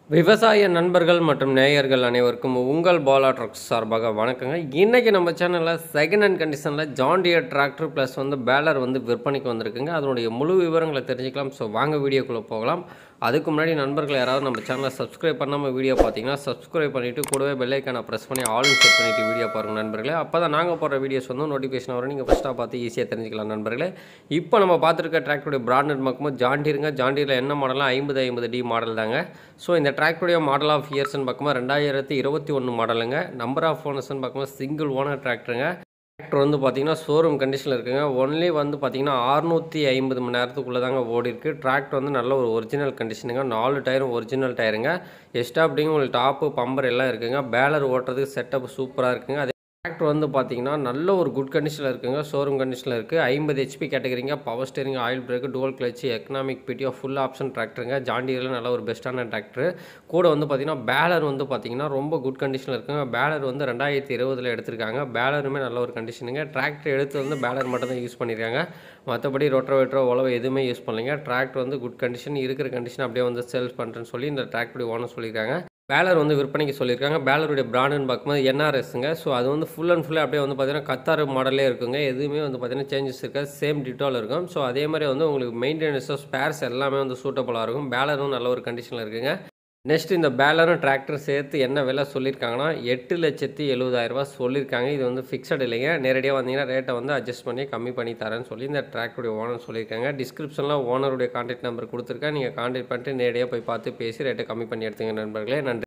விவசாய நண்பர்கள் மற்றும் நேயர்கள் அனைவருக்கும் உங்கள் பாலா ட்ரக்ஸ் சார்பாக வணக்கங்க இன்றைக்கி நம்ம சேனலில் செகண்ட் ஹேண்ட் கண்டிஷனில் ஜாண்டியர் டிராக்டர் ப்ளஸ் வந்து பேலர் வந்து விற்பனைக்கு வந்திருக்குங்க அதனுடைய முழு விவரங்களை தெரிஞ்சுக்கலாம் ஸோ வாங்க வீடியோக்குள்ளே போகலாம் அதுக்கு முன்னாடி நண்பர்கள் யாராவது நம்ம சேனலை சப்ஸ்கிரைப் பண்ணாமல் வீடியோ பார்த்தீங்கன்னா சப்ஸ்கிரைப் பண்ணிவிட்டு கூடவே பெல்லைக்கான ப்ரெஸ் பண்ணி ஆல் செட் பண்ணிவிட்டு வீடியோ பாருங்கள் நண்பர்களே அப்போ தான் நாங்கள் போடுற வீடியோஸ் வந்து நோட்டிஃபிகேஷன் வரும் நீங்கள் ஃபஸ்ட்டாக பார்த்து ஈஸியாக தெரிஞ்சுக்கலாம் நண்பர்களே இப்போ நம்ம பார்த்துருக்க டிராக்டருடைய பிராண்டட் பார்க்கும்போது ஜாண்டிருங்க ஜாண்டியில் என்ன மாடலாம் ஐம்பது ஐம்பது டி மாடல் தாங்க ஸோ இந்த டிராக்டருடைய மாடல் ஆஃப் இயர்ஸ்னு பார்க்கும்போது ரெண்டாயிரத்தி இருபத்தி ஒன்று மாடலுங்க நம்பர் ஆஃப் ஓனர்ஸ்னு பார்க்கும்போது சிங்கிள் ஓனர் டிராக்டருங்க டிராக்டர் வந்து பார்த்தீங்கன்னா ஷோரூம் கண்டிஷனில் இருக்குங்க ஒன்லி வந்து பார்த்தீங்கன்னா அறுநூற்றி ஐம்பது மணி நேரத்துக்குள்ளே தாங்க ஓடி இருக்கு டிராக்டர் வந்து நல்ல ஒரு ஒரிஜினல் கண்டிஷனுங்க நாலு டயரும் ஒரிஜினல் டயருங்க எஸ்டா அப்படிங்க உங்களுக்கு டாப்பு பம்பர் எல்லாம் இருக்குங்க பேலர் ஓட்டுறதுக்கு செட்டப் சூப்பராக இருக்குங்க அதே டிராக்டர் வந்து பார்த்தீங்கன்னா நல்ல ஒரு குட் கண்டிஷனில் இருக்குங்க ஷோரூம் கண்டிஷனில் இருக்குது ஐம்பது ஹெச்பி கேட்டகரிங்க power steering oil brake dual clutch economic PTO full option டிராக்டருங்க ஜாண்டியில் நல்ல ஒரு பெஸ்ட்டான டிராக்டர் கூட வந்து பார்த்தீங்கன்னா பேலர் வந்து பார்த்தீங்கன்னா ரொம்ப குட் கண்டிஷனில் இருக்குங்க பேலர் வந்து ரெண்டாயிரத்தி இருபதில் எடுத்திருக்காங்க பேலருமே நல்ல ஒரு கண்டிஷனுங்க டிராக்டர் எடுத்து வந்து பேலர் மட்டும் தான் யூஸ் பண்ணியிருக்காங்க மற்றபடி ரொட்டோவேட்டரோ உழவு எதுவுமே யூஸ் பண்ணலைங்க டிராக்டர் வந்து குட் கண்டிஷன் இருக்கிற கண்டிஷன் அப்படியே வந்து சேல்ஸ் பண்ணுறேன்னு சொல்லி இந்த டிராக்டருடைய ஓனர் சொல்லியிருக்காங்க பேலர் வந்து விற்பனைக்கு சொல்லியிருக்காங்க பேலருடைய பிராண்டுன்னு பார்க்கும்போது என்ஆர்எஸ்ங்க ஸோ அது வந்து ஃபுல் அண்ட் ஃபுல்லாக அப்படியே வந்து பார்த்தீங்கன்னா கத்தார் மாடலே இருக்குங்க எதுவுமே வந்து பார்த்தீங்கன்னா சேஞ்சஸ் இருக்காது சேம் டிட்டோவில் இருக்கும் ஸோ அதே மாதிரி வந்து உங்களுக்கு மெயின்டெனன்ஸோ ஸ்பேர்ஸ் எல்லாமே வந்து சூட்டபுளாக இருக்கும் பேலரும் நல்ல ஒரு கண்டிஷனில் இருக்குங்க நெக்ஸ்ட் இந்த பேலரும் டிராக்டர் சேர்த்து என்ன விலை சொல்லியிருக்காங்கன்னா எட்டு லட்சத்தி எழுபதாயிரரூபா சொல்லியிருக்காங்க இது வந்து ஃபிக்ஸட் இல்லைங்க நேரடியாக வந்தீங்கன்னா ரேட்டை வந்து அட்ஜஸ்ட் பண்ணி கம்மி பண்ணி தரேன்னு சொல்லி இந்த டிராக்டருடைய ஓனர் சொல்லியிருக்காங்க டிஸ்கிரிப்ஷனில் ஓனருடைய கான்டாக்ட் நம்பர் கொடுத்துருக்கேன் நீங்கள் கான்டாக்ட் பண்ணிட்டு நேரடியாக போய் பார்த்து பேசி ரேட்டை கம்மி பண்ணி எடுத்துங்க நண்பர்களே நன்றி